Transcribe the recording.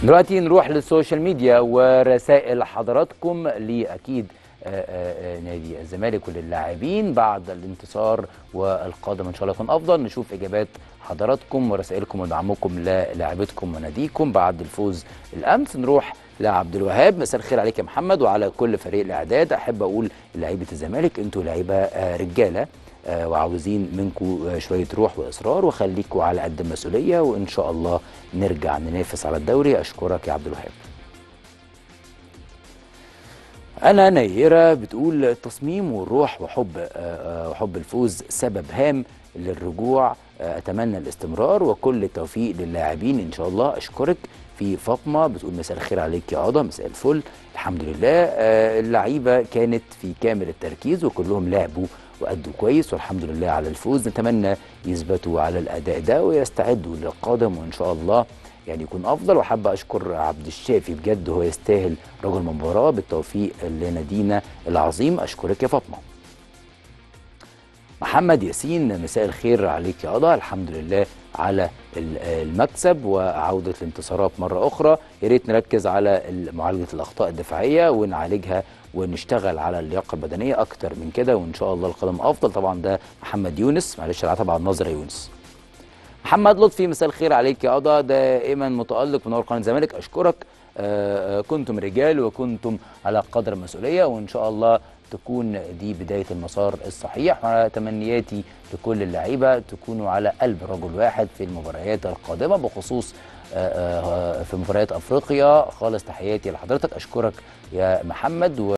دلوقتي نروح للسوشيال ميديا ورسائل حضراتكم لأكيد آه، آه، آه، نادي الزمالك وللاعبين بعد الانتصار والقادم ان شاء الله يكون افضل نشوف اجابات حضراتكم ورسائلكم ودعمكم للاعبتكم وناديكم بعد الفوز الامس نروح لعبد الوهاب مساء الخير عليك يا محمد وعلى كل فريق الاعداد احب اقول لعيبه الزمالك انتوا لعيبه آه، رجاله آه، وعاوزين منكم آه، شويه روح واصرار وخليكم على قد المسؤوليه وان شاء الله نرجع ننافس على الدوري اشكرك يا عبد الوهاب أنا نيرة بتقول التصميم والروح وحب آه، آه، وحب الفوز سبب هام للرجوع آه، أتمنى الاستمرار وكل التوفيق للاعبين إن شاء الله أشكرك في فاطمة بتقول مساء الخير عليك يا عضا مساء الفل الحمد لله آه، اللعيبة كانت في كامل التركيز وكلهم لعبوا وأدوا كويس والحمد لله على الفوز نتمنى يثبتوا على الأداء ده ويستعدوا للقادم وإن شاء الله يعني يكون افضل وحابه اشكر عبد الشافي بجد هو يستاهل رجل المباراه بالتوفيق لنادينا العظيم اشكرك يا فاطمه محمد ياسين مساء الخير عليك يا قضا الحمد لله على ال- المكسب وعودة الانتصارات مرة أخرى يا ريت نركز على ال- معالجة الأخطاء الدفاعية ونعالجها ونشتغل على اللياقة البدنية أكتر من كده وإن شاء الله القدم أفضل طبعا ده محمد يونس معلش العتب على النظر يا يونس محمد لطفي مساء الخير عليك يا قضا دائما متألق منور قناة الزمالك أشكرك آه، آه، كنتم رجال وكنتم على قدر المسؤولية وإن شاء الله تكون دي بداية المسار الصحيح وتمنياتي لكل اللعيبة تكونوا على قلب رجل واحد في المباريات القادمة بخصوص آه، آه، في مباريات أفريقيا خالص تحياتي لحضرتك أشكرك يا محمد و